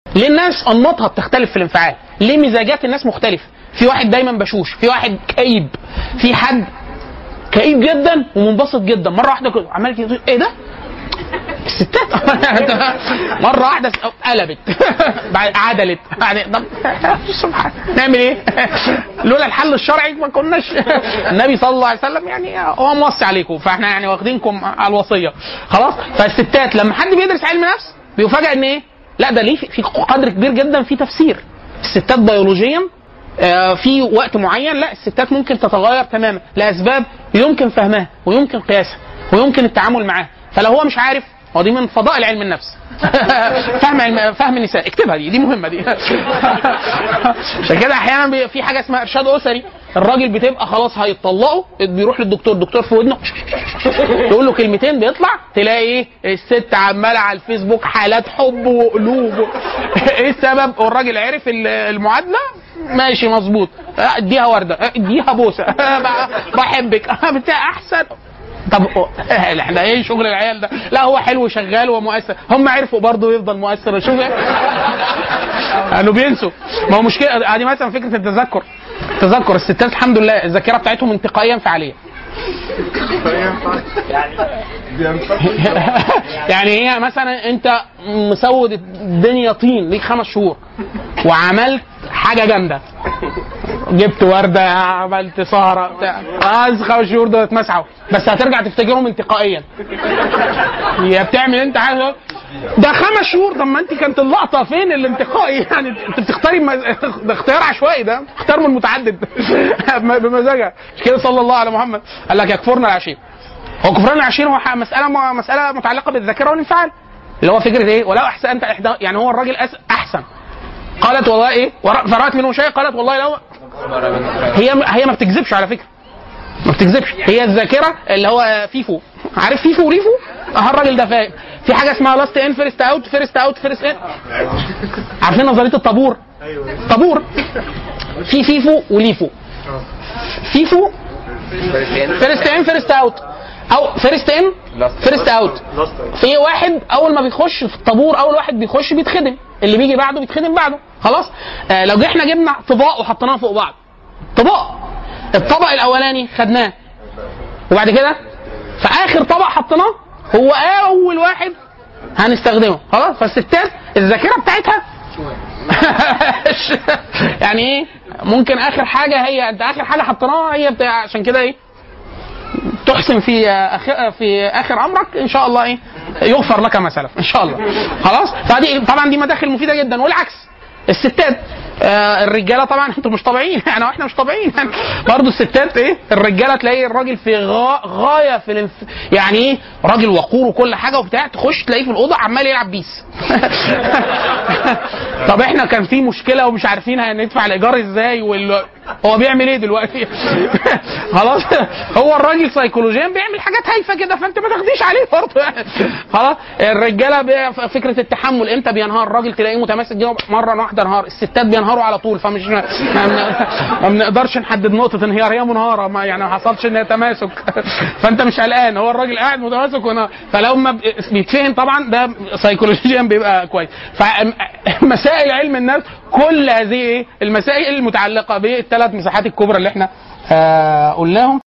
ليه الناس انماطها بتختلف في الانفعال ليه مزاجات الناس مختلفه في واحد دايما بشوش في واحد كئيب في حد كئيب جدا ومنبسط جدا مره واحده كده عمال كده ايه ده الستات مره واحده قلبت بعد عدلت بعد طب سبحان نعمل ايه؟ لولا الحل الشرعي ما كناش النبي صلى الله عليه وسلم يعني هو موصي عليكم فاحنا يعني واخدينكم على الوصيه خلاص فالستات لما حد بيدرس علم نفس بيفاجئ ان ايه؟ لا ده ليه في في قدر كبير جدا في تفسير الستات بيولوجيا آه، في وقت معين لا الستات ممكن تتغير تماما لاسباب يمكن فهمها ويمكن قياسها ويمكن التعامل معاها فلو هو مش عارف هو دي من فضائل علم النفس فهم علم فهم النساء اكتبها دي دي مهمه دي عشان كده احيانا بي- في حاجه اسمها ارشاد اسري الراجل بتبقى خلاص هيطلقوا بيروح للدكتور الدكتور في ودنه يقول له كلمتين بيطلع تلاقي ايه الست عماله على الفيسبوك حالات حب وقلوب ايه السبب والراجل عرف ال- المعادله ماشي مظبوط اديها ورده اديها بوسه بحبك بتاع احسن طب احنا ايه شغل العيال ده؟ لا هو حلو شغال ومؤثر، هم عرفوا برضه يفضل مؤثر شوف قالوا بينسوا ما هو مشكله ادي مثلا فكره التذكر التذكر الستات الحمد لله الذاكره بتاعتهم انتقائيا فعاليه يعني هي مثلا انت مسود الدنيا طين ليك خمس شهور وعملت حاجه جامده جبت ورده عملت سهره بتاع خلاص خمس شهور دول اتمسحوا بس هترجع تفتكرهم انتقائيا هي بتعمل انت حاجه ده خمس شهور طب ما انت كانت اللقطه فين الانتقائي يعني انت بتختاري مز... ده اختيار عشوائي ده اختيار من متعدد بمزاجها مش كده صلى الله على محمد قال لك يكفرنا العشير هو كفران العشير هو ح- مساله مساله متعلقه بالذاكره والانفعال اللي هو فكره ايه ولو احسنت احدى يعني هو الراجل أس... احسن قالت والله ايه ورا- فرأت منه شيء قالت والله لو هي هي ما بتكذبش على فكره ما بتكذبش هي الذاكره اللي هو فيفو عارف فيفو وريفو اه الراجل ده فاهم في حاجه اسمها لاست ان فيرست اوت فيرست اوت فيرست ان عارفين نظريه الطابور طابور في فيفو وليفو فيفو فيرست ان فيرست اوت او فيرست ان فيرست اوت في واحد اول ما بيخش في الطابور اول واحد بيخش بيتخدم اللي بيجي بعده بيتخدم بعده خلاص آه لو احنا جبنا طباق وحطيناها فوق بعض طباق الطبق الاولاني خدناه وبعد كده في اخر طبق حطيناه هو اول واحد هنستخدمه خلاص فالستات الذاكره بتاعتها يعني ايه ممكن اخر حاجه هي انت اخر حاجه حطيناها هي بتاع عشان كده ايه تحسن في أخ... في اخر امرك ان شاء الله ايه يغفر لك ما سلف ان شاء الله خلاص فدي طبعا دي مداخل مفيده جدا والعكس الستات آه الرجاله طبعا انتوا مش طبيعيين يعني واحنا مش طبيعيين يعني برضه الستات ايه الرجاله تلاقي الراجل في غا... غايه في الانف... يعني ايه راجل وقور وكل حاجه وبتاع تخش تلاقيه في الاوضه عمال يلعب بيس طب احنا كان في مشكله ومش عارفين هندفع الايجار ازاي وال... هو بيعمل ايه دلوقتي خلاص هو الراجل سيكولوجيا بيعمل حاجات هايفه كده فانت ما تاخديش عليه برضه يعني خلاص الرجاله بي- فكره التحمل امتى بينهار الراجل تلاقيه متماسك كده مره واحده انهار الستات بينهاروا على طول فمش ما, ما- ما بنقدرش نحدد نقطه انهيار هي منهاره ما يعني ما حصلش ان هي تماسك فانت مش قلقان هو الراجل قاعد متماسك ونهار فلو ما ب- بيتفهم طبعا ده سيكولوجيا بيبقى كويس فمسائل علم النفس كل هذه إيه؟ المسائل المتعلقه بالثلاث مساحات الكبرى اللي احنا آه قلناهم